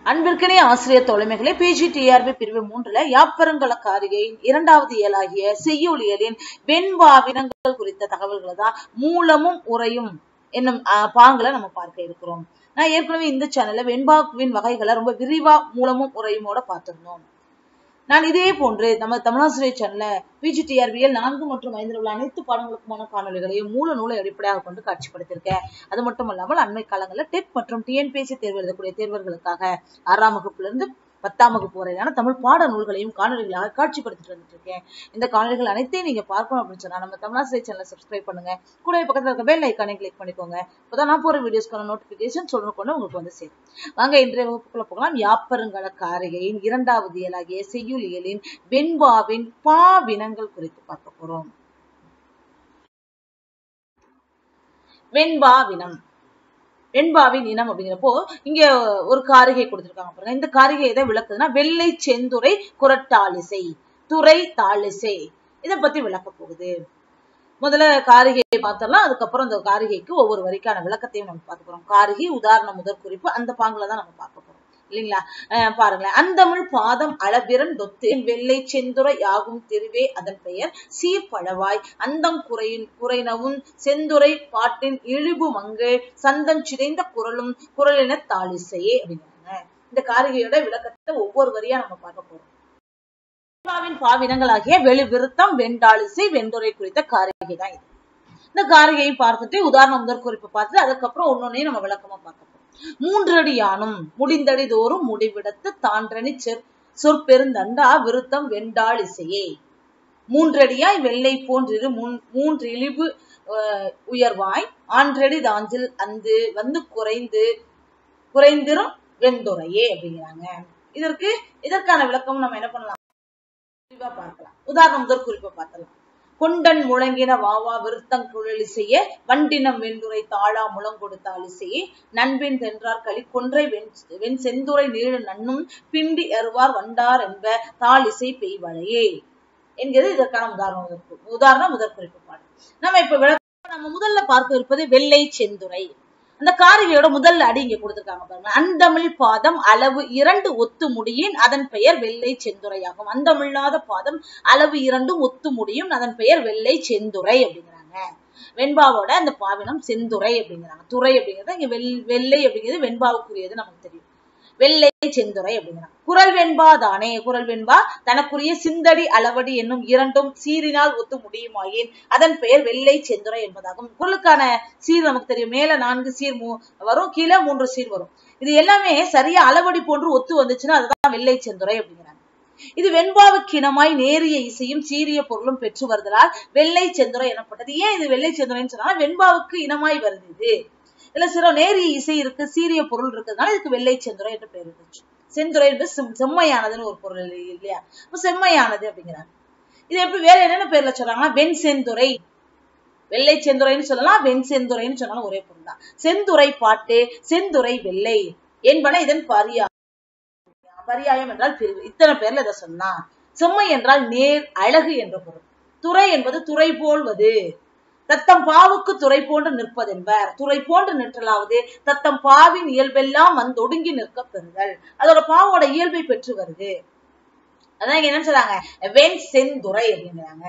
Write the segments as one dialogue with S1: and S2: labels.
S1: அன்பிற்கினே ஆசிரியர் தோழமைகளே பிஜிடிஆர்பி பிரிவு மூன்றுல யாப்பருங்கல காரிகையின் இரண்டாவது இயலாகிய செய்யுளியலின் வெண்பாவினங்கள் குறித்த தகவல்களை தான் மூலமும் உரையும் என்னும் ஆஹ், பாங்குல நம்ம பார்க்க இருக்கிறோம் நான் ஏற்கனவே இந்த சேனல்ல வெண்பாவின் வகைகளை ரொம்ப விரிவா மூலமும் உரையுமோட பார்த்திருந்தோம் நான் இதே போன்று நம்ம தமிழாசிரியர் சேனல்ல பிஜிடிஆர்பிஎல் நான்கு மற்றும் ஐந்தில் உள்ள அனைத்து பாடங்களுக்குமான காணொலிகளையும் மூல நூலை அடிப்படையாக கொண்டு காட்சிப்படுத்தியிருக்கேன் அது மட்டும் இல்லாமல் அண்மை காலங்களில் டெட் மற்றும் டிஎன்பிஎஸ்சி தேர்வு எழுதக்கூடிய தேர்வர்களுக்காக ஆறாம் வகுப்புல இருந்து பத்தாம் வகுப்பு வரையிலான தமிழ் பாட நூல்களையும் காணொலிகளாக காட்சிப்படுத்திட்டு வந்துட்டு இருக்கேன் இந்த காணொலிகள் அனைத்தையும் நீங்க பார்க்கணும் அப்படின்னு சொன்னா நம்ம தமிழாசிரியர் சேனலை சப்ஸ்கிரைப் பண்ணுங்க கூட பக்கத்துல இருக்க பெல் ஐக்கானை கிளிக் பண்ணிக்கோங்க அப்பதான் நான் போற வீடியோஸ்க்கான நோட்டிபிகேஷன் சொல்லணும் கொண்டு உங்களுக்கு வந்து சேரும் வாங்க இன்றைய வகுப்புக்குள்ள போகலாம் யாப்பருங்கல காரிகையின் இரண்டாவது இயலாகிய செய்யுள் இயலின் வெண்பாவின் பாவினங்கள் குறித்து பார்க்க போறோம் வெண்பாவினம் வெண்பாவின் இனம் அப்படிங்கிறப்போ இங்க ஒரு காரிகை கொடுத்திருக்காங்க பாருங்க இந்த காரிகை எதை விளக்குதுன்னா வெள்ளை செந்துறை குரட்டாலிசை துறை தாளிசை இத பத்தி விளக்க போகுது முதல்ல காரிகையை பார்த்தோம்னா அதுக்கப்புறம் அந்த காரிகைக்கு ஒவ்வொரு வரிக்கான விளக்கத்தையும் நம்ம பார்க்க போறோம் காரிகை உதாரண முதற் குறிப்பு அந்த பாங்குல தான் நம்ம பார்க்க போறோம் இல்லைங்களா அஹ் பாருங்களேன் அந்தமிழ் பாதம் அளபிரன் தொத்து வெள்ளை செந்துறை யாகும் திருவே அதன் பெயர் சீர்பழவாய் அந்தம் குறையின் குறைனவும் செந்துறை பாட்டின் இழிபு மங்கு சந்தம் சிதைந்த குரலும் குரலின தாளிசையே அப்படிங்கிறாங்க இந்த காரிகையோட விளக்கத்தை ஒவ்வொரு வரியா நம்ம பார்க்க போறோம் வெண்பாவின் பாவினங்களாகிய வெளி விருத்தம் வெண்டாளிசை வெண்டுரை குறித்த காரிகை தான் இது இந்த காரிகையை பார்த்துட்டு உதாரண முதற் குறிப்பு பார்த்துட்டு அதுக்கப்புறம் ஒன்னொன்னையும் நம்ம விளக்கமா பார்க்க போறோம் மூன்றடி யானும் முடிந்தடி தோறும் முடிவிடத்து தான்றனி செற் சொற்பெருந்தண்டா விருத்தம் வெண்டாள் இசையே மூன்றடியாய் வெள்ளை போன்றிரு முன் மூன்று இழிவு அஹ், உயர்வாய் ஆன்றடி தாஞ்சில் அந்து வந்து குறைந்து குறைந்திரும் வெண்துறையே அப்படிங்கிறாங்க இதற்கு இதற்கான விளக்கம் நம்ம என்ன பண்ணலாம் விரிவா பார்க்கலாம் உதாரணம் முதற் குறிப்பை பார்க்கலாம் கொண்டன் முழங்கின வாவா விருத்தங் குழலிசைய வண்டினம் வெண்டுரை தாழா முழங்கொடுத்தாலிசையே நண்பின் தென்றார் களி கொன்றை வெண் வெண் செந்துரை நீழு நன்னும் பிண்டி அருவார் வண்டார் என்ப தாளிசை பெய்வளையே என்கிறது இதற்கான உதாரணம் முதற் குறிப்பு. உதாரணம் முதற் குறிப்பு பாடு நம்ம இப்ப விளக்க நம்ம முதல்ல பார்க்க இருப்பது வெள்ளை செந்துரை அந்த காரிகையோட முதல் அடி இங்க கொடுத்திருக்காங்க பாருங்க அந்தமிழ் பாதம் அளவு இரண்டு ஒத்து முடியின் அதன் பெயர் வெள்ளை செந்துரையாகும் அந்தமில்லாத பாதம் அளவு இரண்டும் ஒத்து முடியும் அதன் பெயர் வெள்ளை செந்துரை அப்படிங்கிறாங்க வெண்பாவோட அந்த பாவினம் செந்துரை அப்படிங்கிறாங்க துறை அப்படிங்கிறது இங்க வெள் வெள்ளை அப்படிங்கிறது வெண்பாவுக்குரியது நமக்கு தெரியும் வெள்ளை செந்துரை அப்படிங்கிறாங்க குரல் வெண்பா தானே குரல் வெண்பா தனக்குரிய சிந்தடி அளவடி என்னும் இரண்டும் சீரினால் ஒத்து முடியுமாயின் அதன் பெயர் வெள்ளை செந்துரை என்பதாகும் குரலுக்கான சீர் நமக்கு தெரியும் மேல நான்கு சீர் மூ வரும் கீழே மூன்று சீர் வரும் இது எல்லாமே சரியா அளவடி போன்று ஒத்து வந்துச்சுன்னா அதுதான் வெள்ளை செந்துரை அப்படிங்கிறாங்க இது வெண்பாவுக்கு இனமாய் நேரிய இசையும் சீரிய பொருளும் பெற்று வருதலால் வெள்ளை செந்துரை எனப்பட்டது ஏன் இது வெள்ளை செந்துரைன்னு சொன்னா வெண்பாவுக்கு இனமாய் வருது இது இதுல சில நேரிய இசை இருக்கு சீரிய பொருள் இருக்கிறதுனால இதுக்கு வெள்ளை செந்துரை என்று பெயர் இருந்துச்சு செந்துரை என்பது செம்- செம்மையானதுன்னு ஒரு பொருள் இல்லை- இல்லையா அப்ப செம்மையானது அப்படிங்கிறாங்க இது எப்படி வேற என்னென்ன பேர்ல சொல்றாங்கன்னா வெண் செந்துரை வெள்ளை செந்துரைன்னு சொல்லலாம் வெண் செந்துரைன்னு சொன்னாலும் ஒரே பொருள் தான் செந்துரை பாட்டு செந்துரை வெள்ளை என்பன இதன் பரியா பரியாயம் என்றால் பிரிவு இத்தனை பேர்ல இதை சொன்னா செம்மை என்றால் நேர் அழகு என்ற பொருள் துறை என்பது துறை போல்வது தத்தம் பாவுக்கு துறை போன்று நிற்பதென்பர் துறை போன்று நிற்றலாவது தத்தம் பாவின் இயல்பெல்லாம் வந்தொடுங்கி நிற்க பெறுதல் அதோட பாவோட இயல்பை பெற்று வருது அதான் இங்க என்ன சொல்றாங்க வெண் செந்துரை அப்படிங்கிறாங்க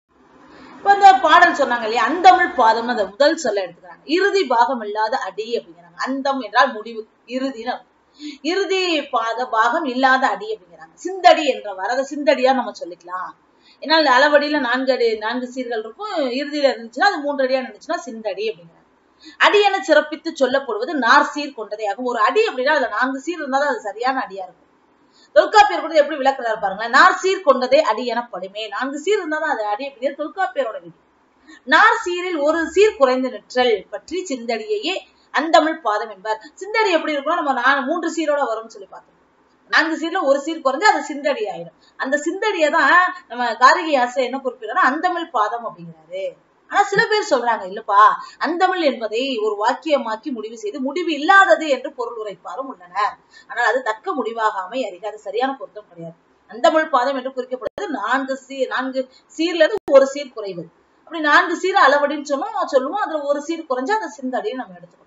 S1: இப்ப இந்த பாடல் சொன்னாங்க இல்லையா அந்தமிழ் பாதம் அந்த முதல் சொல்ல எடுத்துக்கிறாங்க இறுதி பாகம் இல்லாத அடி அப்படிங்கிறாங்க அந்தம் என்றால் முடிவு இறுதின்னு அர்த்தம். இறுதி பாத பாகம் இல்லாத அடி அப்படிங்கிறாங்க சிந்தடி என்ற வரத சிந்தடியா நம்ம சொல்லிக்கலாம் ஏன்னா இந்த அளவடியில நான்கு அடி நான்கு சீர்கள் இருக்கும் இறுதியில இருந்துச்சுன்னா அது மூன்று அடியா இருந்துச்சுன்னா சிந்தடி அப்படிங்கிறாங்க அடி என சிறப்பித்து சொல்லப்படுவது நார் சீர் கொண்டதே ஆகும் ஒரு அடி அப்படின்னா அதுல நான்கு சீர் இருந்தாதான் அது சரியான அடியா இருக்கும் தொல்காப்பியர் கூட எப்படி விளக்குறாரு பாருங்களேன் நார் சீர் கொண்டதே அடி எனப்படுமே நான்கு சீர் இருந்தாதான் அது அடி அப்படிங்கிறது தொல்காப்பியரோட விதி நார் சீரில் ஒரு சீர் குறைந்து நிற்றல் பற்றி சிந்தடியையே அந்தமிழ் பாதம் என்பார் சிந்தடி எப்படி இருக்கும்னா நம்ம நா- மூன்று சீரோட வரும்னு சொல்லி பார்த்தோம் நான்கு சீர்ல ஒரு சீர் குறைஞ்சு அது சிந்தடி ஆயிடும் அந்த சிந்தடியை தான் நம்ம காரிகை ஆசிரியர் என்ன குறிப்பிடுறா அந்தமிழ் பாதம் அப்படிங்கிறாரு ஆனா சில பேர் சொல்றாங்க இல்லப்பா அந்தமிழ் என்பதை ஒரு வாக்கியமாக்கி முடிவு செய்து முடிவு இல்லாதது என்று பொருள் உரைப்பாரும் உள்ளனர் ஆனால் அது தக்க முடிவாகாமை அறிக அது சரியான பொருத்தம் கிடையாது அந்தமிழ் பாதம் என்று குறிக்கப்படுவது நான்கு சீர் நான்கு சீர்ல இருந்து ஒரு சீர் குறைவது அப்படி நான்கு சீர் அளவடின்னு சொன்னோம் சொல்லுவோம் அதுல ஒரு சீர் குறைஞ்சா அந்த சிந்தடின்னு நம்ம எடுத்துக்கணும்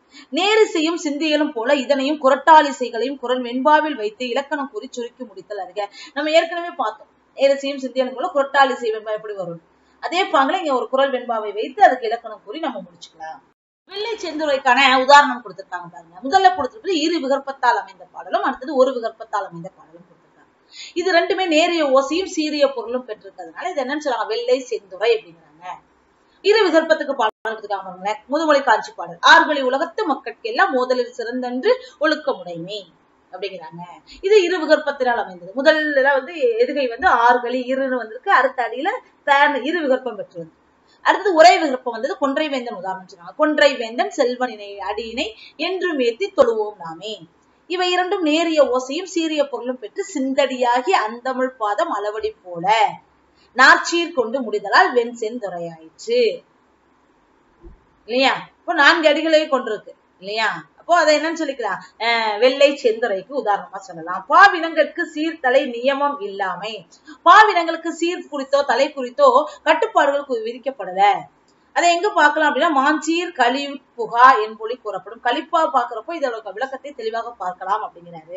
S1: நேரிசையும் சிந்தியலும் போல இதனையும் குரட்டாலிசைகளையும் குரல் வெண்பாவில் வைத்து இலக்கணம் கூறி சுருக்கி முடித்தல் அறிக நம்ம ஏற்கனவே பார்த்தோம் நேரிசையும் சிந்தியலும் போல குரட்டாலிசை வெண்பா எப்படி வரும் அதே பாங்கல இங்க ஒரு குரல் வெண்பாவை வைத்து அதுக்கு இலக்கணம் கூறி நம்ம முடிச்சுக்கலாம் வெள்ளை செந்துரைக்கான உதாரணம் கொடுத்திருக்காங்க பாருங்க முதல்ல கொடுத்திருக்கிறது இரு விகற்பத்தால் அமைந்த பாடலும் அடுத்தது ஒரு விகற்பத்தால் அமைந்த பாடலும் கொடுத்திருக்காங்க இது ரெண்டுமே நேரிய ஓசையும் சீரிய பொருளும் பெற்றிருக்கிறதுனால இது என்னன்னு சொல்றாங்க வெள்ளை செந்துரை அப்படிங்கிறாங்க இரு விகற்பத்துக்கு பாடல் எடுத்துக்காங்க பாருங்களேன் முதுமொழி காட்சி பாடல் ஆறுகளி உலகத்து மக்களுக்கு எல்லாம் மோதலில் சிறந்தன்று ஒழுக்கமுடைமை அப்படிங்கிறாங்க இது இரு விகற்பத்தினால் அமைந்தது முதல்ல வந்து எதுகை வந்து ஆறுகளி இருன்னு வந்திருக்கு அடுத்த அடியில பேன் இரு விகற்பம் பெற்று வந்து அடுத்தது உரை விகற்பம் வந்தது கொன்றை வேந்தன் உதாரணம் சொன்னாங்க கொன்றை வேந்தன் செல்வனினை அடியினை என்றும் ஏத்தி தொழுவோம் நாமே இவை இரண்டும் நேரிய ஓசையும் சீரிய பொருளும் பெற்று சிந்தடியாகி அந்தமிழ் பாதம் அளவடி போல நாச்சீர் கொண்டு முடிதலால் வெண் செந்துரையாயிற்று இல்லையா இப்போ நான்கு அடிகளை கொண்டிருக்கு இல்லையா அப்போ அதை என்னன்னு சொல்லிக்கலாம் அஹ் வெள்ளை செந்துரைக்கு உதாரணமா சொல்லலாம் பாவினங்களுக்கு சீர்தலை நியமம் இல்லாமை பாவினங்களுக்கு சீர் குறித்தோ தலை குறித்தோ கட்டுப்பாடுகள் கு- விதிக்கப்படல அதை எங்க பார்க்கலாம் அப்படின்னா மாஞ்சீர் களி புகா என்பொழி கூறப்படும் கலிப்பா பாக்குறப்போ இதோட விளக்கத்தை தெளிவாக பார்க்கலாம் அப்படிங்கிறாரு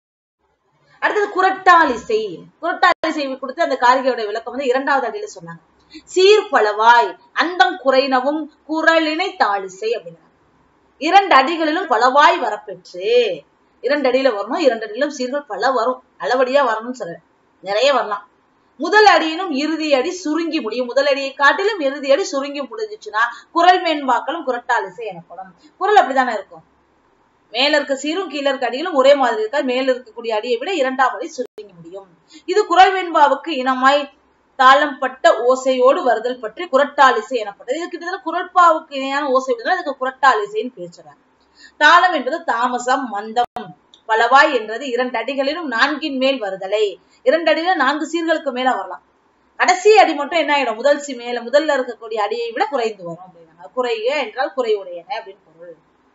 S1: அடுத்தது குரட்டாலிசை குரட்டாலிசை கொடுத்து அந்த காரிகையோட விளக்கம் வந்து இரண்டாவது அடியில சொன்னாங்க சீர்பளவாய் அந்தம் குறைனவும் குரலினை தாளிசை அப்படிங்கிறாங்க இரண்டு அடிகளிலும் பலவாய் வரப்பெற்று இரண்டு அடியில வரணும் இரண்டு அடியிலும் சீர்கள் பல வரும் அளவடியா வரணும்னு சொல்றேன் நிறைய வரலாம் முதல் அடியினும் இறுதி அடி சுருங்கி முடியும் முதல் அடியை காட்டிலும் இறுதி அடி சுருங்கி முடிஞ்சுச்சுன்னா குரல் மேன்பாக்களும் குரட்டாலிசை எனப்படும் குரல் அப்படித்தானே இருக்கும் மேல இருக்க சீரும் கீழ இருக்க அடிகளும் ஒரே மாதிரி இருக்கா மேல இருக்கக்கூடிய அடியை விட இரண்டாம் அடி சுருங்கி முடியும் இது குரல் வெண்பாவுக்கு இனமாய் தாளம் பட்ட ஓசையோடு வருதல் பற்றி குரட்டாலிசை எனப்பட்டது இது கிட்டத்தட்ட குரல்பாவுக்கு இணையான ஓசை விடுதல் அதுக்கு குரட்டாலிசைன்னு பேசுறாங்க தாளம் என்பது தாமசம் மந்தம் பலவாய் என்றது இரண்டு அடிகளிலும் நான்கின் மேல் வருதலை இரண்டு அடியில நான்கு சீர்களுக்கு மேல வரலாம் கடைசி அடி மட்டும் என்ன ஆயிடும் முதல் சி மேல முதல்ல இருக்கக்கூடிய அடியை விட குறைந்து வரும் அப்படின்னாங்க குறைய என்றால் குறைவுடையன அப்படின்னு பொருள்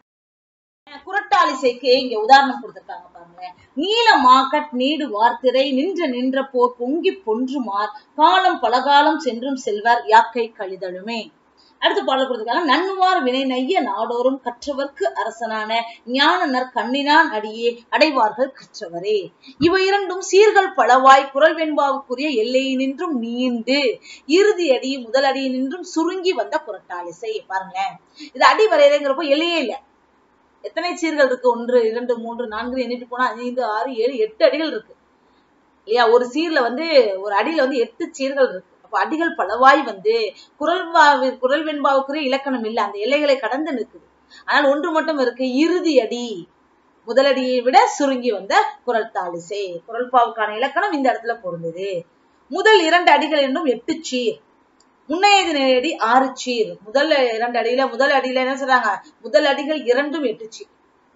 S1: குரட்டாலிசைக்கு இங்க உதாரணம் கொடுத்திருக்காங்க பாருங்களேன் நீல மாக்கட் நீடு வார்த்திரை நின்ற நின்ற போர் பொங்கி பொன்றுமார் காலம் பலகாலம் சென்றும் செல்வர் யாக்கை கழிதலுமே அடுத்து பாடல் கொடுத்திருக்காங்க நன்னுவார் வினை நைய நாடோறும் கற்றவர்க்கு அரசனான ஞானனர் கண்ணினான் அடியே அடைவார்கள் கற்றவரே இவை இரண்டும் சீர்கள் பலவாய் குரல் வெண்பாவுக்குரிய எல்லையினின்றும் நீண்டு இறுதி அடி முதல் அடியினின்றும் சுருங்கி வந்த குரட்டாலிசை பாருங்களேன் இது அடி வரையறைங்கிறப்போ எல்லையே இல்லை எத்தனை சீர்கள் இருக்கு ஒன்று இரண்டு மூன்று நான்கு எண்ணிட்டு போனா ஐந்து ஆறு ஏழு எட்டு அடிகள் இருக்கு இல்லையா ஒரு சீர்ல வந்து ஒரு அடியில வந்து எட்டு சீர்கள் இருக்கு அப்ப அடிகள் பலவாய் வந்து குரல் வா- குரல் வெண்பாவுக்குரிய இலக்கணம் இல்லை அந்த எல்லைகளை கடந்து நிற்குது ஆனால் ஒன்று மட்டும் இருக்கு இறுதி அடி முதலடியை விட சுருங்கி வந்த குரல் தாளிசை குரல் பாவுக்கான இலக்கணம் இந்த இடத்துல பொருந்தது முதல் இரண்டு அடிகள் என்னும் எட்டு சீர் முன்னையது அடி ஆறு சீர் முதல் இரண்டு அடியில முதல் அடியில என்ன சொல்றாங்க முதல் அடிகள் இரண்டும் எட்டு சீர்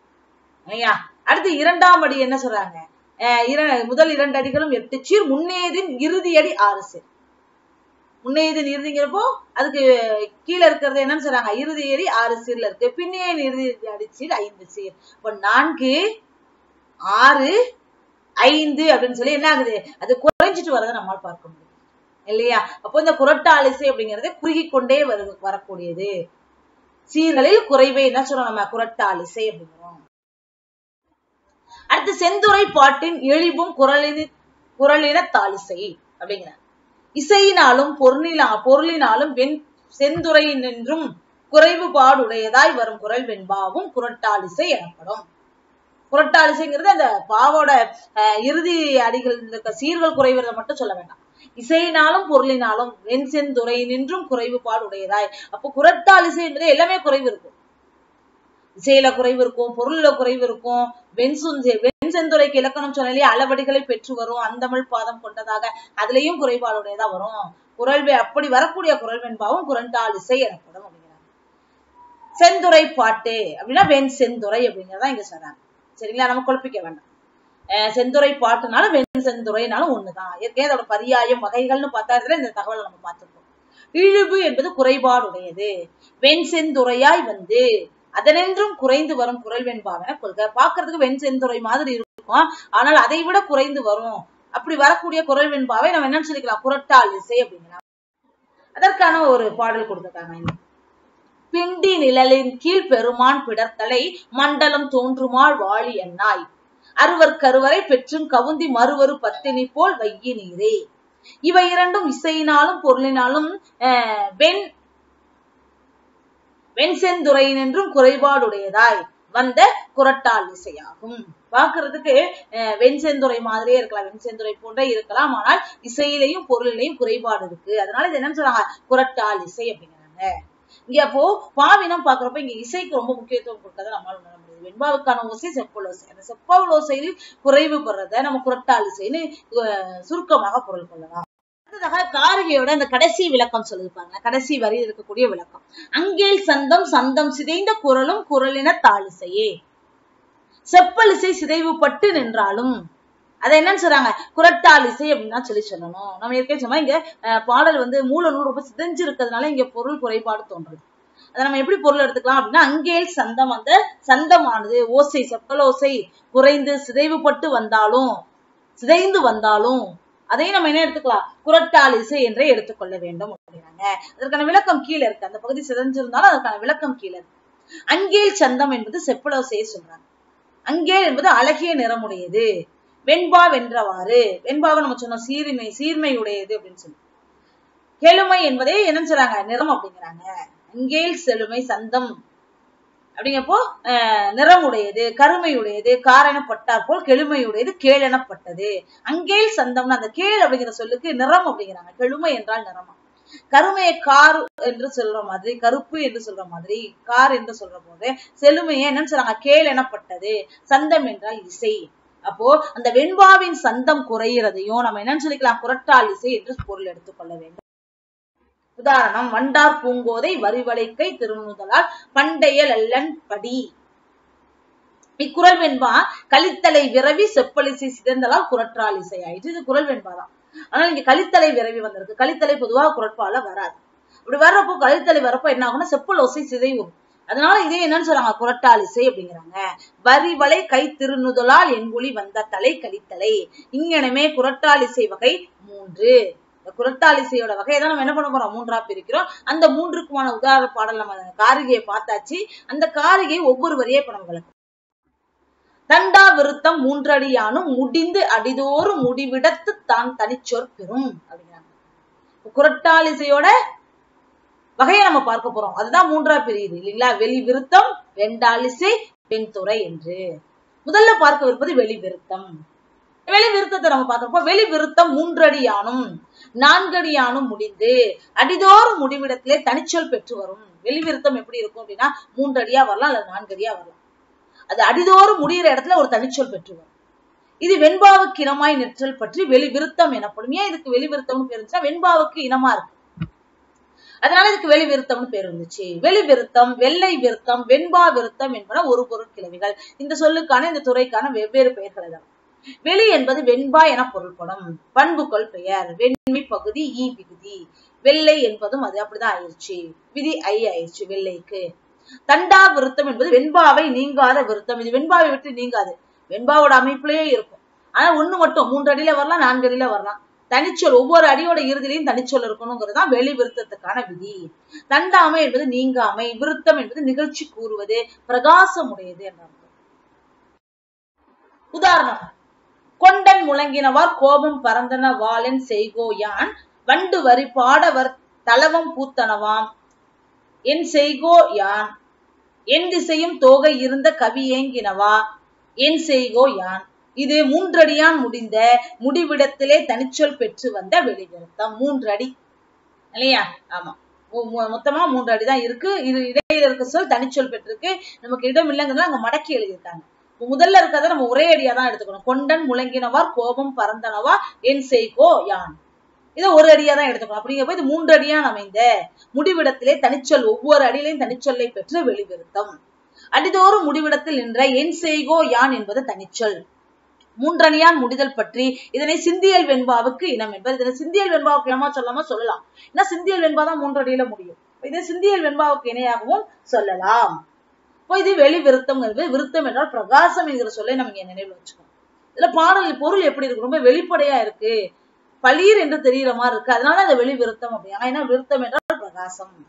S1: ஐயா அடுத்து இரண்டாம் அடி என்ன சொல்றாங்க அஹ் இர- முதல் இரண்டு அடிகளும் எட்டு சீர் முன்னேதின் இறுதி அடி ஆறு சீர் முன்னையதின் இறுதிங்கிறப்போ அதுக்கு கீழே இருக்கிறது என்னன்னு சொல்றாங்க இறுதி அடி ஆறு சீர்ல இருக்கு பின்னையின் இறுதி அடி சீர் ஐந்து சீர் இப்போ நான்கு ஆறு ஐந்து அப்படின்னு சொல்லி என்ன ஆகுது அது குறைஞ்சிட்டு வரதை நம்மால் பார்க்க முடியும் இல்லையா அப்போ இந்த குரட்டாலிசை அப்படிங்கறது குறுகி கொண்டே வரு வரக்கூடியது சீர்களில் குறைவே என்ன சொல்றோம் நம்ம குரட்டாலிசை அப்படிங்கிறோம் அடுத்து செந்துறை பாட்டின் எழிவும் குரலினி குரலின தாலிசை அப்படிங்கிற இசையினாலும் பொருளினா பொருளினாலும் வெண் செந்துறை நின்றும் குறைவுபாடுடையதாய் வரும் குரல் வெண்பாவும் குரட்டாலிசை எனப்படும் குரட்டாலிசைங்கிறது அந்த பாவோட அஹ், இறுதி அடிகள் இருக்க சீர்கள் குறைவதை மட்டும் சொல்ல வேண்டாம் இசையினாலும் பொருளினாலும் வெண் செந்துறை நின்றும் குறைவுபாடு உடையதாய் அப்போ குரட்டாலிசை என்பது எல்லாமே குறைவு இருக்கும் இசையில குறைவு இருக்கும் பொருள்ல குறைவு இருக்கும் வெண் சுந்தி வெண் செந்துறைக்கு இலக்கணம் சொன்னாலே அளவடிகளை பெற்று வரும் அந்தமிழ் பாதம் கொண்டதாக அதுலயும் குறைபாடுடையதா வரும் குரல் வே- அப்படி வரக்கூடிய குரல் வெண்பாவும் குரண்டாலிசை எனப்படும் அப்படிங்கிறாங்க செந்துறை பாட்டு அப்படின்னா வெண் செந்துறை அப்படிங்கறதா இங்க சொல்றாங்க சரிங்களா நம்ம குழப்பிக்க வேண்டாம் அஹ் செந்துறை பாட்டுனாலும் வெண் செந்துறைனாலும் ஒண்ணுதான் ஏற்கனவே அதோட பரியாயம் வகைகள்னு பார்த்தா இதுல இந்த தகவலை நம்ம பார்த்திருக்கோம் இழிவு என்பது குறைபாடுடையது வெண் செந்துறையாய் வந்து அதனென்றும் குறைந்து வரும் குரல் வெண்பாவென கொள்க பாக்குறதுக்கு வெண் செந்துறை மாதிரி இருக்கும் ஆனால் அதை விட குறைந்து வரும் அப்படி வரக்கூடிய குரல் வெண்பாவை நம்ம என்னன்னு சொல்லிக்கலாம் குரட்டால் இசை அப்படிங்கலாம் அதற்கான ஒரு பாடல் கொடுத்திருக்காங்க இங்க. பிண்டி நிழலின் கீழ் பெருமான் பிடர்த்தலை மண்டலம் தோன்றுமாள் வாழி என்னாய் அறுவர் கருவறை பெற்றும் கவுந்தி மறுவரு பத்தினி போல் வையி நீரே இவை இரண்டும் இசையினாலும் பொருளினாலும் அஹ், வெண் வெண்செந்துறையினின்றும் குறைபாடுடையதாய் வந்த குரட்டால் இசையாகும் பார்க்கிறதுக்கு அஹ், வெண்செந்துறை மாதிரியே இருக்கலாம் வெண்செந்துறை போன்றே இருக்கலாம் ஆனால் இசையிலையும் பொருளிலையும் குறைபாடு இருக்கு அதனால இது என்னன்னு சொல்றாங்க குரட்டால் இசை அப்படிங்கிறாங்க இங்க அப்போ பாவினம் பாக்குறப்ப இங்க இசைக்கு ரொம்ப முக்கியத்துவம் கொடுக்கறத நம்மளால உணர முடியுது வெண்பாவுக்கான ஓசை செப்பல் ஓசை அந்த செப்பல் ஓசையில் குறைவு பெறத நம்ம குரட்டால் இசைன்னு அஹ், சுருக்கமாக பொருள் கொள்ளலாம் அடுத்ததாக காரிகையோட அந்த கடைசி விளக்கம் சொல்லிருப்பாங்க கடைசி வரியில் இருக்கக்கூடிய விளக்கம் அங்கேல் சந்தம் சந்தம் சிதைந்த குரலும் குரலின தாளிசையே செப்பலிசை சிதைவுபட்டு நின்றாலும் அதை என்னன்னு சொல்றாங்க குரட்டால் இசை அப்படின்னு தான் சொல்லி சொல்லணும் நம்ம ஏற்கனவே சொன்னா இங்க அஹ், பாடல் வந்து மூல நூல் ரொம்ப சிதைஞ்சு இருக்கிறதுனால இங்க பொருள் குறைபாடு தோன்றுது அதை நம்ம எப்படி பொருள் எடுத்துக்கலாம் அப்படின்னா அங்கேல் சந்தம் அந்த சந்தமானது ஓசை செப்பல் ஓசை குறைந்து சிதைவுபட்டு வந்தாலும் சிதைந்து வந்தாலும் அதையும் நம்ம என்ன எடுத்துக்கலாம் குரட்டால் இசை என்றே எடுத்துக்கொள்ள வேண்டும் அப்படிங்கிறாங்க அதற்கான விளக்கம் கீழே இருக்கு அந்த பகுதி சிதைஞ்சிருந்தாலும் அதற்கான விளக்கம் கீழே இருக்கு அங்கேல் சந்தம் என்பது செப்பலோசையை சொல்றாங்க அங்கேல் என்பது அழகிய நிறமுடையது வெண்பா வென்றவாறு வெண்பாவை நம்ம சொன்னோம் சீர்மை சீர்மையுடையது அப்படின்னு சொல்லி கெழுமை என்பதே என்னன்னு சொல்றாங்க நிறம் அப்படிங்கிறாங்க அங்கேல் செழுமை சந்தம் அப்படிங்கப்போ அஹ், நிறமுடையது கருமையுடையது காரணப்பட்டார் போல் கெழுமையுடையது கேளெனப்பட்டது அங்கேல் சந்தம்னு அந்த கேள் அப்படிங்கிற சொல்லுக்கு நிறம் அப்படிங்கிறாங்க கெழுமை என்றால் நிறமா கருமையை கார் என்று சொல்ற மாதிரி கருப்பு என்று சொல்ற மாதிரி கார் என்று சொல்ற போது செழுமையை என்னன்னு சொல்றாங்க கேள் எனப்பட்டது சந்தம் என்றால் இசை அப்போ அந்த வெண்பாவின் சந்தம் குறையிறதையும் நம்ம என்னன்னு சொல்லிக்கலாம் குரட்டால் இசை என்று பொருள் எடுத்துக்கொள்ள வேண்டும் உதாரணம் வண்டார் பூங்கோதை வரிவளைக்கை திருநுதலால் பண்டைய லல்லன் படி இக்குறள் வெண்பா கலித்தலை விரவி செப்பலிசை சிதைந்தலால் குரற்றால் இசை ஆயிற்று இது குறள் வெண்பாதான் ஆனா இங்க கலித்தலை விரவி வந்திருக்கு கலித்தலை பொதுவாக குரட்பால வராது அப்படி வர்றப்போ கலித்தலை வரப்போ என்ன ஆகும்னா செப்பல் ஓசை சிதைவும் அதனால இதே என்னன்னு சொல்றாங்க குரட்டால் இசை அப்படிங்கிறாங்க வரிவளை கை திருநுதலால் எங்குழி வந்த தலை கலித்தலை இங்கனமே குரட்டால் இசை வகை மூன்று இந்த குரட்டால் இசையோட வகையை தான் நம்ம என்ன பண்ண போறோம் மூன்றா பிரிக்கிறோம் அந்த மூன்றுக்குமான உதாரண பாடல் நம்ம காரிகையை பார்த்தாச்சு அந்த காரிகை ஒவ்வொரு வரியை இப்ப நம்ம விளக்கும் தண்டா விருத்தம் மூன்றடியானும் முடிந்து அடிதோறும் முடிவிடத்து தான் தனிச்சொற் பெறும் அப்படிங்கிறாங்க இப்ப குரட்டால் இசையோட வகையை நம்ம பார்க்க போறோம் அதுதான் மூன்றா பிரியுது இல்லைங்களா வெளி விருத்தம் வெண்டாலிசை வெண்துறை என்று முதல்ல பார்க்கவிருப்பது வெளி விருத்தம் வெளி விருத்தத்தை நம்ம பார்க்கிறப்போ வெளி விருத்தம் மூன்றடியானும் நான்கடியானும் முடிந்து அடிதோறும் முடிவிடத்திலே தனிச்சொல் பெற்று வரும் வெளி விருத்தம் எப்படி இருக்கும் அப்படின்னா மூன்றடியா வரலாம் அல்லது நான்கடியா வரலாம் அது அடிதோறும் முடிகிற இடத்துல ஒரு தனிச்சொல் பெற்று வரும் இது வெண்பாவுக்கு இனமாய் நிற்றல் பற்றி வெளி விருத்தம் எனப்படும் ஏன் இதுக்கு வெளி விருத்தம்னு பேர் இருந்துச்சுன்னா வெண்பாவுக்கு இனமா இருக்கு அதனால இதுக்கு வெளி விருத்தம்னு பேர் இருந்துச்சு வெளி விருத்தம் வெள்ளை விருத்தம் வெண்பா விருத்தம் என்பன ஒரு பொருள் கிளவிகள் இந்த சொல்லுக்கான இந்த துறைக்கான வெவ்வேறு பெயர்கள் தான் வெளி என்பது வெண்பா என பொருள்படும் பண்புகள் பெயர் வெண்மை பகுதி ஈ விகுதி வெள்ளை என்பதும் அது அப்படிதான் ஆயிடுச்சு விதி ஐ ஆயிடுச்சு வெள்ளைக்கு தண்டா விருத்தம் என்பது வெண்பாவை நீங்காத விருத்தம் இது வெண்பாவை விட்டு நீங்காது வெண்பாவோட அமைப்பிலேயே இருக்கும் ஆனா ஒண்ணு மட்டும் மூன்று அடியில வரலாம் நான்கு அடியில வரலாம் தனிச்சொல் ஒவ்வொரு அடியோட இறுதியிலையும் தனிச்சொல் இருக்கணுங்கிறதுதான் வெளி விருத்தத்துக்கான விதி தண்டாமை என்பது நீங்காமை விருத்தம் என்பது நிகழ்ச்சி கூறுவது பிரகாசம் உடையது என்ற அர்த்தம். உதாரணம் கொண்டன் முழங்கினவார் கோபம் பறந்தன வாளன் செய்கோ யான் வண்டு வரி பாடவர் தலவம் பூத்தனவாம் என் செய்கோ யான் என் திசையும் தோகை இருந்த கவி ஏங்கினவா என் செய்கோ யான் இது மூன்றடியான் முடிந்த முடிவிடத்திலே தனிச்சொல் பெற்று வந்த வெளிவிருத்தம் மூன்றடி இல்லையா ஆமா மொ- மொ- மொத்தமா மூன்று அடி தான் இருக்கு இது இடையில இருக்க சொல் தனிச்சொல் பெற்றிருக்கு நமக்கு இடம் இல்லைங்கிறத அங்க மடக்கி எழுதியிருக்காங்க இப்ப முதல்ல இருக்கிறத நம்ம ஒரே அடியா தான் எடுத்துக்கணும் கொண்டன் முழங்கினவார் கோபம் பறந்தனவா என் செய்கோ யான் இதை ஒரு அடியா தான் எடுத்துக்கணும் அப்படிங்கிறப்ப இது மூன்று அடியான் அமைந்த முடிவிடத்திலே தனிச்சொல் ஒவ்வொரு அடியிலையும் தனிச்சொல்லை பெற்று வெளிவிருத்தம் அடிதோறும் முடிவிடத்தில் நின்ற என் செய்கோ யான் என்பது தனிச்சொல் மூன்றணியான் முடிதல் பற்றி இதனை சிந்தியல் வெண்பாவுக்கு இனம் என்பது இதனை சிந்தியல் வெண்பாவுக்கு இனமா சொல்லாம சொல்லலாம் ஏன்னா சிந்தியல் வெண்பா தான் மூன்றடியில முடியும் இதை சிந்தியல் வெண்பாவுக்கு இணையாகவும் சொல்லலாம் இப்போ இது வெளி விருத்தம்ங்கிறது விருத்தம் என்றால் பிரகாசம் என்கிற சொல்லை நம்ம இங்க நினைவில் வச்சுக்கணும் இதுல பாடல் பொருள் எப்படி இருக்கு ரொம்ப வெளிப்படையா இருக்கு பளீர் என்று தெரிகிற மாதிரி இருக்கு அதனால அந்த வெளி விருத்தம் அப்படி ஆனா என்ன விருத்தம் என்றால் பிரகாசம்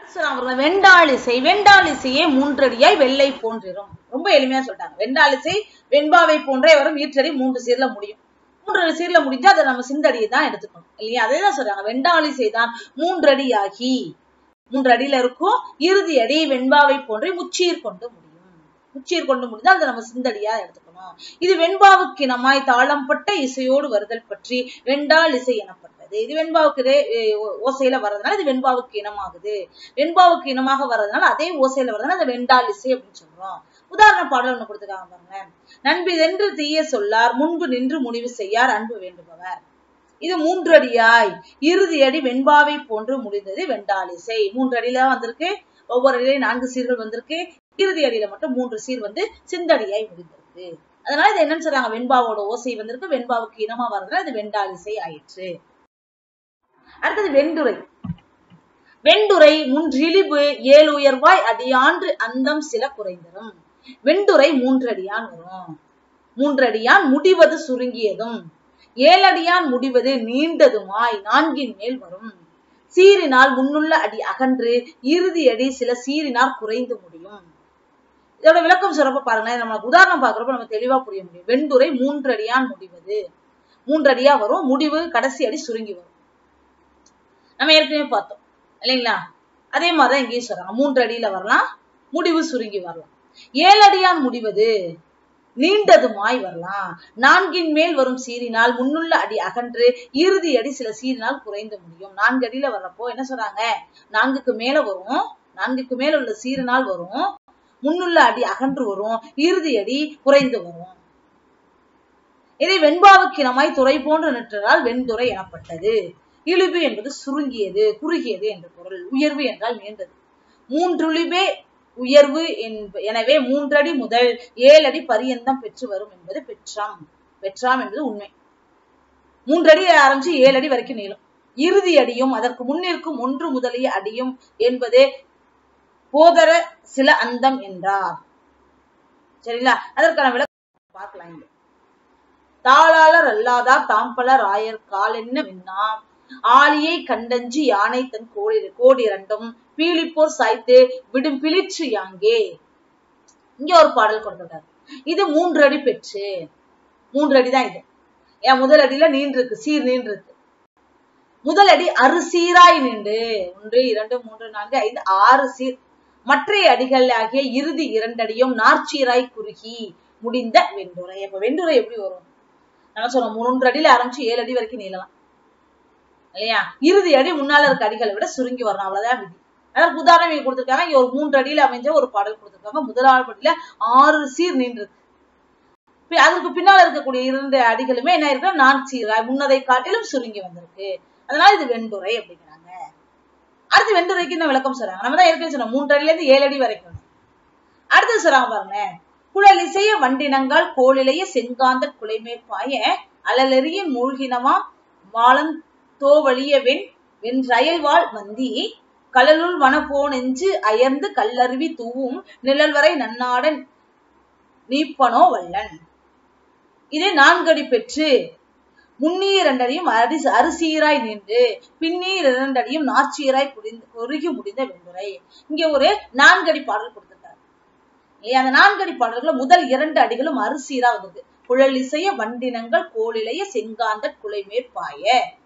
S1: சொல்றாங்க வெண்டாளிசை வெண்டாளிசையே மூன்றடியாய் வெள்ளை போன்றிரும் ரொம்ப எளிமையா சொல்லிட்டாங்க வெண்டாளிசை வெண்பாவை போன்றே வரும் ஈற்றடி மூன்று சீர்ல முடியும் மூன்று சீர்ல முடிஞ்சா அதை நம்ம சிந்தடியை தான் எடுத்துக்கணும் இல்லையா அதே தான் சொல்றாங்க வெண்டாளிசை தான் மூன்றடியாகி மூன்று அடியில இருக்கும் இறுதி அடி வெண்பாவை போன்றே முச்சீர் கொண்டு முடியும் முச்சீர் கொண்டு முடிந்தால் அதை நம்ம சிந்தடியா எடுத்துக்கணும் இது வெண்பாவுக்கு இனமாய் தாளம்பட்ட இசையோடு வருதல் பற்றி வெண்டாள் இசை எனப்பட்டது இது வெண்பாவுக்கு இதே, அஹ், ஓ- ஓசையில வர்றதுனால இது வெண்பாவுக்கு இனமாகுது வெண்பாவுக்கு இனமாக வர்றதுனால அதே ஓசையில வர்றதுனால அதை வெண்டாள் இசை அப்படின்னு சொல்றோம் உதாரண பாடல் ஒண்ணு கொடுத்துருக்காங்க பாருங்க நண்பிதென்று தீய சொல்லார் முன்பு நின்று முடிவு செய்யார் அன்பு வேண்டுபவர் இது மூன்று அடியாய் இறுதி அடி வெண்பாவை போன்று முடிந்தது வெண்டாலிசை மூன்று அடியில வந்திருக்கு ஒவ்வொரு அடியில நான்கு சீர்கள் வந்திருக்கு இறுதி அடியில மட்டும் மூன்று சீர் வந்து சிந்தடியாய் முடிந்திருக்கு அதனால இது என்னன்னு சொல்றாங்க வெண்பாவோட ஓசை வந்திருக்கு வெண்பாவுக்கு இனமா வர்றதுனால இது வெண்டாலிசை ஆயிற்று அடுத்தது வெண்டுரை வெண்டுரை முன்றிழிவு ஏழு உயர்வாய் அடியான்று அந்தம் சில குறைந்தரும் வெண்டுரை மூன்றடியான் வரும் மூன்றடியான் முடிவது சுருங்கியதும் ஏழடியான் முடிவது நீண்டதுமாய் நான்கின் மேல் வரும் சீரினால் முன்னுள்ள அடி அகன்று இறுதி அடி சில சீரினால் குறைந்து முடியும் இதோட விளக்கம் சொல்றப்ப பாருங்க நமக்கு உதாரணம் பாக்குறப்ப நம்ம தெளிவா புரிய முடியும் வெண்டுரை மூன்றடியான் முடிவது மூன்றடியா வரும் முடிவு கடைசி அடி சுருங்கி வரும் நம்ம ஏற்கனவே பார்த்தோம் இல்லைங்களா அதே மாதிரிதான் இங்கேயும் சொல்றாங்க மூன்று அடியில வரலாம் முடிவு சுருங்கி வரலாம் ஏழு அடியான் முடிவது நீண்டதுமாய் வரலாம் நான்கின் மேல் வரும் சீரினால் முன்னுள்ள அடி அகன்று இறுதி அடி சில சீரினால் குறைந்து முடியும் நான்கு அடியில வர்றப்போ என்ன சொல்றாங்க நான்குக்கு மேல வரும் நான்குக்கு மேல உள்ள சீரினால் வரும் முன்னுள்ள அடி அகன்று வரும் இறுதி அடி குறைந்து வரும் இதை வெண்பாவுக்கினமாய் துறை போன்று நிற்றதால் வெண்துறை எனப்பட்டது இழிவு என்பது சுருங்கியது குறுகியது என்று பொருள் உயர்வு என்றால் நீண்டது மூன்றுளிவே உயர்வு என்ப- எனவே மூன்றடி முதல் ஏழடி பரியந்தம் பெற்று வரும் என்பது பெற்றாம் பெற்றாம் என்பது உண்மை மூன்றடி ஆரம்பிச்சு ஏழு அடி வரைக்கும் நீளும் இறுதி அடியும் அதற்கு முன்னிருக்கும் ஒன்று முதலிய அடியும் என்பது போதர சில அந்தம் என்றார் சரிங்களா அதற்கான விளக்கம் பார்க்கலாம் இங்க தாளாளர் அல்லாதார் தாம்பல ராயர் கால் என்ன விண்ணாம் ஆலியை கண்டஞ்சி யானை தன் கோடி கோடிரண்டும் பீலிப்போர் சாய்த்து விடும் பிளிற்று யாங்கே இங்க ஒரு பாடல் கொடுத்துட்டார் இது மூன்று அடி பெற்று மூன்று அடி தான் இது ஏன் முதல் அடியில நீண்டு இருக்கு சீர் நீண்டு இருக்கு முதல் அடி அறுசீராய் நின்று ஒன்று இரண்டு மூன்று நான்கு ஐந்து ஆறு சீர் மற்றைய அடிகள் ஆகிய இறுதி இரண்டடியும் நாற்சீராய் குறுகி முடிந்த வெண்டுரை அப்ப வெண்டுரை எப்படி வரும் நம்ம சொன்னோம் மூன்று அடியில ஆரம்பிச்சு ஏழு அடி வரைக்கும் நீளலாம் இல்லையா இறுதி அடி முன்னால இருக்க அடிகளை விட சுருங்கி வரணும் அவ்வளவுதான் விதி அதற்கு உதாரணம் இங்க கொடுத்திருக்காங்க இங்க ஒரு மூன்று அடியில அமைஞ்ச ஒரு பாடல் கொடுத்திருக்காங்க முதலாவது படியில ஆறு சீர் நின்றுருக்கு பி- அதுக்கு பின்னால இருக்கக்கூடிய இரண்டு அடிகளுமே என்ன இருக்கு நான் சீராய் முன்னதை காட்டிலும் சுருங்கி வந்திருக்கு அதனால இது வெண்டுரை அப்படிங்கிறாங்க அடுத்து வெண்டுரைக்கு இன்னும் விளக்கம் சொல்றாங்க நம்ம தான் ஏற்கனவே சொன்னோம் மூன்று அடியில இருந்து ஏழு அடி வரைக்கும் அடுத்து சொல்றாங்க பாருங்க குழல் இசைய வண்டினங்கால் கோலிலைய செங்காந்த குலைமேற் பாய அலலெறிய மூழ்கினமா வாழம் தோவழிய வெண் வெண் ரயல்வாள் வந்தி கலலுள் வனப்போ நெஞ்சு அயர்ந்து கல்லருவி தூவும் நிழல்வரை நன்னாடன் நீப்பனோ வல்லன் இது நான்கடி பெற்று முன்னீர் இரண்டடியும் அரி அரிசீராய் நின்று பின்னீர் இரண்டடியும் நாச்சீராய் குடிந்து குறுகி முடிந்த வெண்டுரை இங்க ஒரு நான்கடி பாடல் கொடுத்திருக்காரு இல்லையா அந்த நான்கடி பாடல்கள முதல் இரண்டு அடிகளும் அரிசீரா வந்தது குழல் இசைய வண்டினங்கள் கோலிலைய செங்காந்த குலைமேற்பாய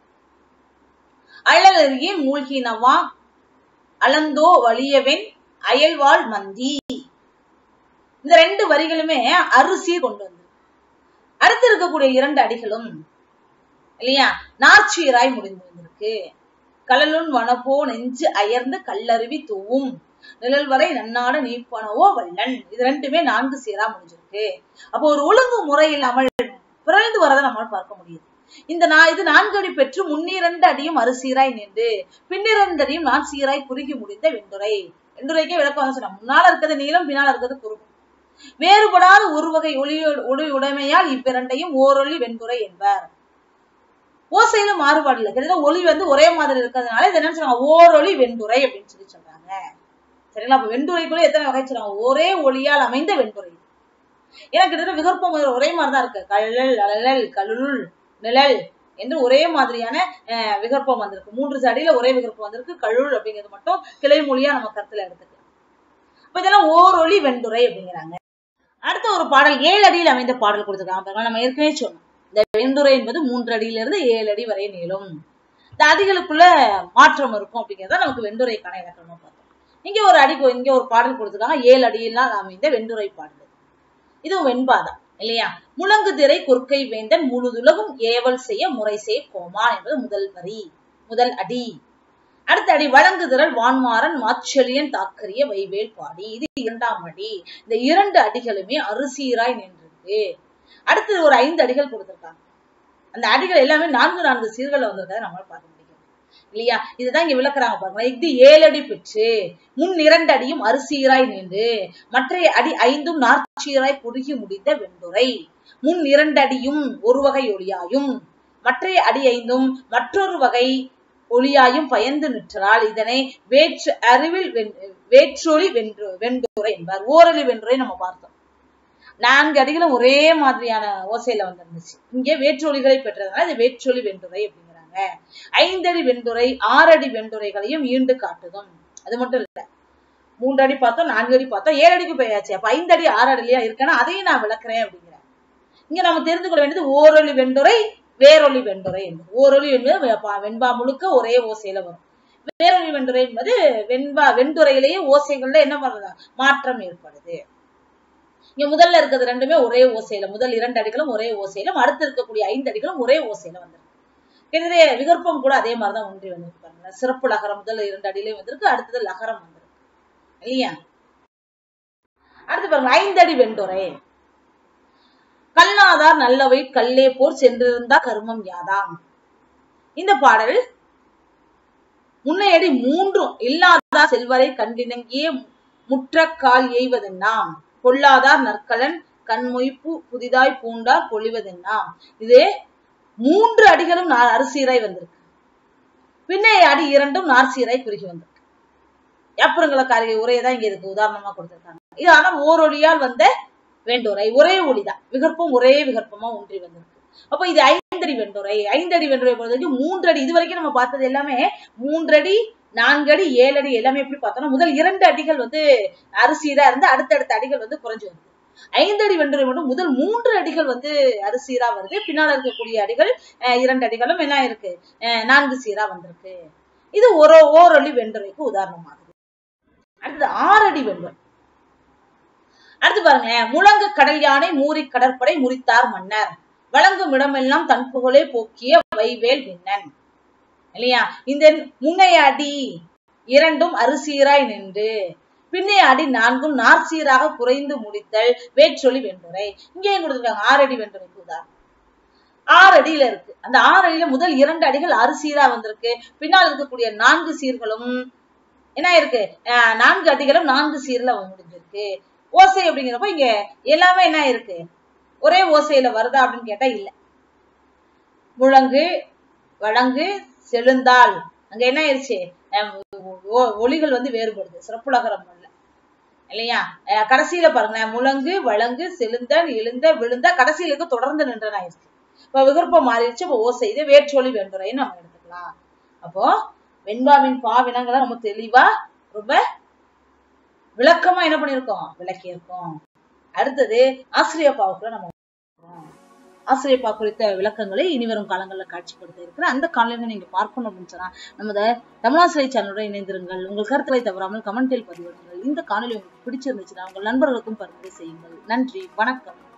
S1: அழலருகே மூழ்கினவா அளந்தோ வலியவென் அயல்வாள் மந்தி இந்த ரெண்டு வரிகளுமே அரிசி கொண்டு வந்து அடுத்து இருக்கக்கூடிய இரண்டு அடிகளும் இல்லையா நார்ச்சீராய் முடிந்து வந்திருக்கு கலலுன் வனப்போ நெஞ்சு அயர்ந்து கல்லருவி தூவும் நிழல் வரை நன்னாட நீப்பனவோ வல்லன் இது ரெண்டுமே நான்கு சீரா முடிஞ்சிருக்கு அப்போ ஒரு ஒழுங்கு முறை இல்லாமல் பிறழ்ந்து வரதை நம்மால் பார்க்க முடியுது இந்த நான் இது நான்கு அடி பெற்று முன்னிரண்டு அடியும் அரிசீராய் நின்று பின்னிரண்டு அடியும் நான் சீராய் குறுகி முடிந்த வெண்டுரை வெண்டுரைக்கே விளக்கம் வந்து சொன்னா முன்னால இருக்கிறது நீளம் பின்னால இருக்கிறது குறுகும் வேறுபடாத ஒரு வகை ஒளி ஒளி உடைமையால் இவ்விரண்டையும் ஓரொளி வெண்துரை என்பார் ஓசையில மாறுபாடு இல்லை கிட்டத்தட்ட ஒளி வந்து ஒரே மாதிரி இருக்கிறதுனால இது என்ன சொல்றாங்க ஓரொளி வெண்துரை அப்படின்னு சொல்லி சொல்றாங்க சரிங்களா அப்ப வெண்துரைக்குள்ள எத்தனை வகை சொல்றாங்க ஒரே ஒளியால் அமைந்த வெண்துரை ஏன்னா கிட்டத்தட்ட விகற்பம் ஒரே மாதிரிதான் இருக்கு கழல் அழல் கலுள் நிழல் என்று ஒரே மாதிரியான அஹ், விகற்பம் வந்திருக்கு மூன்று சடியில ஒரே விகற்பம் வந்திருக்கு கழுள் அப்படிங்கிறது மட்டும் கிளை மொழியா நம்ம கருத்துல எடுத்துக்கலாம் அப்ப இதெல்லாம் ஓரொளி வெண்டுரை அப்படிங்கிறாங்க அடுத்த ஒரு பாடல் ஏழு அடியில் அமைந்த பாடல் கொடுத்திருக்காங்க பாருங்க நம்ம ஏற்கனவே சொன்னோம் இந்த வெண்டுரை என்பது மூன்று அடியிலிருந்து ஏழு அடி வரை நீளும் இந்த அடிகளுக்குள்ள மாற்றம் இருக்கும் அப்படிங்கிறத நமக்கு வெண்டுரைக்கான இலக்கணமா பார்த்தோம் இங்க ஒரு அடி கொ- இங்க ஒரு பாடல் கொடுத்திருக்காங்க ஏழு அடியினால் அமைந்த வெண்டுரை பாடல் இதுவும் வெண்பாதான் இல்லையா முழங்கு திரை கொற்கை வேந்தன் முழுதுலகும் ஏவல் செய்ய முறை செய் கோமான் என்பது முதல் வரி முதல் அடி அடுத்த அடி வழங்குதிரல் வான்மாறன் மாச்செழியன் தாக்கரிய வைவேல் பாடி இது இரண்டாம் அடி இந்த இரண்டு அடிகளுமே அரிசீராய் நின்றிருக்கு அடுத்து ஒரு ஐந்து அடிகள் கொடுத்திருக்காங்க அந்த அடிகள் எல்லாமே நான்கு நான்கு சீர்களை வந்திருக்கிறத நம்மளால பார்க்க முடியும் இல்லையா இதுதான் இங்க விளக்குறாங்க பாருங்க இது ஏழு அடி பெற்று முன் இரண்டு அடியும் அரிசீராய் நின்று மற்றைய அடி ஐந்தும் நாற்சீராய் குறுகி முடிந்த வெண்டுரை முன் இரண்டு அடியும் ஒரு வகை ஒளியாயும் மற்றைய அடி ஐந்தும் மற்றொரு வகை ஒளியாயும் பயந்து நிற்றால் இதனை வேற்று அறிவில் வென்- வேற்றொளி வென்று வெண்டுரை என்பார் ஓரளி வெண்டுரை நம்ம பார்த்தோம் நான்கு அடிகளும் ஒரே மாதிரியான ஓசையில வந்திருந்துச்சு இங்கே வேற்றொலிகளை பெற்றதுனால இது வேற்றொலி வெண்டுரை அப்படிங்கிறாங்க ஐந்தடி வெண்டுரை ஆறடி வெண்டுரைகளையும் ஈண்டு காட்டுதும் அது மட்டும் இல்ல மூன்று அடி பார்த்தோம் நான்கு அடி பார்த்தோம் ஏழு அடிக்கு போயாச்சு அப்ப ஐந்து அடி ஆறு அடிலையா இருக்கேன்னா அதையும் நான் விளக்குறேன் அப்படிங்கிறேன் இங்க நம்ம தெரிந்து கொள்ள வேண்டியது ஓரொலி வெண்டுரை வேரொலி வெண்டுரை என்பது ஓரொலி என்பது வெ- வெண்பா முழுக்க ஒரே ஓசையில வரும் வேரொலி வெண்டுரை என்பது வெண்பா வெண்டுரையிலேயே ஓசைகள்ல என்ன பண்ணுறது மாற்றம் ஏற்படுது இங்க முதல்ல இருக்கிறது ரெண்டுமே ஒரே ஓசையில முதல் இரண்டு அடிகளும் ஒரே ஓசையிலும் அடுத்து இருக்கக்கூடிய ஐந்து அடிகளும் ஒரே ஓசையில வந்திருக்கு எனவே விகற்பம் கூட அதே மாதிரிதான் ஒன்றி வந்திருக்கு பாருங்க சிறப்பு லகரம் முதல் இரண்டு அடியிலையும் வந்திருக்கு அடுத்தது லகரம் வந்திருக்கு இல்லையா அடுத்து பாருங்க ஐந்தடி வெண்டுரை கல்லாதார் நல்லவை கல்லே போர் சென்றிருந்தா கருமம் யாதாம் இந்த பாடல் முன்னையடி மூன்றும் இல்லாதார் செல்வரை கண்டினங்கியே முற்ற கால் எய்வதென்னாம் கொள்ளாதார் நற்கலன் கண்மொய்ப்பு புதிதாய் பூண்டார் பொழிவதென்னாம் இது மூன்று அடிகளும் நா- அரிசீராய் வந்திருக்கு பின்னைய அடி இரண்டும் நார்சீராய் குறுகி வந்திருக்கு எப்பருங்கள காரிகை உரையதான் இங்க இருக்கு உதாரணமா கொடுத்திருக்காங்க இது ஆனா ஓரொலியால் வந்த வெண்டுரை ஒரே ஒளிதான் விகற்பம் ஒரே விகற்பமா ஒன்றி வந்திருக்கு அப்ப இது ஐந்தடி வெண்டுரை ஐந்தடி வெண்டுரை பொறுத்த வரைக்கும் மூன்றடி இது வரைக்கும் நம்ம பார்த்தது எல்லாமே மூன்றடி நான்கடி ஏழடி எல்லாமே எப்படி பார்த்தோம்னா முதல் இரண்டு அடிகள் வந்து அரிசீரா இருந்து அடுத்தடுத்த அடிகள் வந்து குறைஞ்சு வருது ஐந்தடி வெண்டுரை மட்டும் முதல் மூன்று அடிகள் வந்து அரிசீரா வருது பின்னால இருக்கக்கூடிய அடிகள் அஹ், இரண்டு அடிகளும் என்ன இருக்கு அஹ், நான்கு சீரா வந்திருக்கு இது ஒரு ஓரொலி வெண்டுரைக்கு உதாரணமாகுது அடுத்தது ஆறடி வெண்டுரை அடுத்து பாருங்க முழங்கு கடல் யானை மூரி கடற்படை முறித்தார் மன்னர் வழங்கும் இடமெல்லாம் தன் புகழே போக்கிய வைவேல் விண்ணன் இல்லையா இந்த முன்னைய அடி இரண்டும் அரிசீராய் நின்று பின்னைய அடி நான்கும் நாற்சீராக குறைந்து முடித்தல் வேற்றொலி வெண்டுரை இங்கேயும் கொடுத்துருக்காங்க ஆறடி வெண்டுரைக்கு உதாரணம் ஆறு அடியில இருக்கு அந்த ஆறு அடியில முதல் இரண்டு அடிகள் அரிசீரா வந்திருக்கு பின்னால் இருக்கக்கூடிய நான்கு சீர்களும் என்ன இருக்கு அஹ் நான்கு அடிகளும் நான்கு சீர்ல முடிஞ்சிருக்கு ஓசை அப்படிங்கிறப்ப இங்க எல்லாமே என்ன இருக்கு ஒரே ஓசையில வருதா அப்படின்னு கேட்டா இல்ல முழங்கு வழங்கு செழுந்தாள் அங்க என்ன ஆயிருச்சு அஹ் ஒ- ஒலிகள் வந்து வேறுபடுது சிறப்புலகரம் இல்ல இல்லையா அஹ் கடைசியில பாருங்களேன் முழங்கு வழங்கு செழுந்தன் எழுந்த விழுந்த கடைசியில இருக்க தொடர்ந்து நின்றன ஆயிருச்சு இப்ப விகற்பம் மாறிடுச்சு இப்ப ஓசை இது வேற்றொலி வெண்டுரைன்னு நம்ம எடுத்துக்கலாம் அப்போ வெண்பாவின் பாவினங்களை நம்ம தெளிவா ரொம்ப விளக்கமா என்ன பண்ணியிருக்கோம் விளக்கி இருக்கோம் அடுத்தது ஆசிரியப்பாவுக்குள்ள நம்ம பார்க்கிறோம். ஆசிரியப்பா குறித்த விளக்கங்களை இனிவரும் காலங்களில் காட்சிப்படுத்த இருக்கிற அந்த காணொலிகளை நீங்க பார்க்கணும் அப்படின்னு சொன்னா நமது தமிழாசிரியர் சேனலுடன் இணைந்திருங்கள் உங்கள் கருத்துக்களை தவறாமல் கமெண்டில் பதிவிடுங்கள் இந்த காணொலி உங்களுக்கு பிடிச்சிருந்துச்சுன்னா உங்கள் நண்பர்களுக்கும் பரிந்துரை செய்யுங்கள் நன்றி வணக்கம்